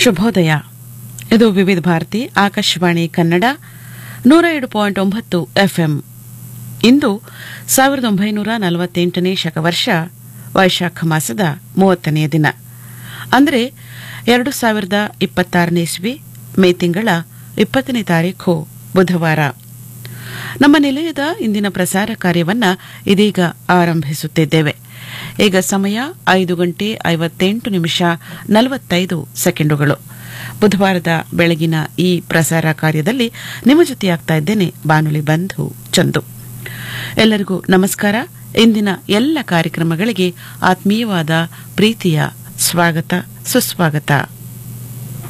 ಶುಭೋದಯ ಇದು ವಿವಿಧ ಭಾರತಿ ಆಕಾಶವಾಣಿ ಕನ್ನಡ ನೂರ ಏಳು ಪಾಯಿಂಟ್ ಒಂಬತ್ತು ಎಫ್ಎಂ ಇಂದು ಸಾವಿರದ ಒಂಬೈನೂರ ನಲವತ್ತೆಂಟನೇ ಶಕವರ್ಷ ವೈಶಾಖ ಮಾಸದ ಮೂವತ್ತನೆಯ ದಿನ ಅಂದರೆ ಎರಡು ಸಾವಿರದ ಇಪ್ಪತ್ತಾರನೇ ಇಸ್ವಿ ಮೇ ತಿಂಗಳ ಇಪ್ಪತ್ತನೇ ತಾರೀಖು ಬುಧವಾರ ನಮ್ಮ ನಿಲಯದ ಇಂದಿನ ಪ್ರಸಾರ ಕಾರ್ಯವನ್ನ ಇದೀಗ ಆರಂಭಿಸುತ್ತಿದ್ದೇವೆ ಈಗ ಸಮಯ ಐದು ಗಂಟೆ ಐವತ್ತೆಂಟು ನಿಮಿಷ ನಲವತ್ತೈದು ಸೆಕೆಂಡುಗಳು ಬುಧವಾರದ ಬೆಳಗಿನ ಈ ಪ್ರಸಾರ ಕಾರ್ಯದಲ್ಲಿ ನಿಮ್ಮ ಜೊತೆಯಾಗ್ತಾ ಇದ್ದೇನೆ ಬಾನುಲಿ ಬಂಧು ಚಂದು ಎಲ್ಲರಿಗೂ ನಮಸ್ಕಾರ ಇಂದಿನ ಎಲ್ಲ ಕಾರ್ಯಕ್ರಮಗಳಿಗೆ ಆತ್ಮೀಯವಾದ ಪ್ರೀತಿಯ ಸ್ವಾಗತ ಸುಸ್ವಾಗತ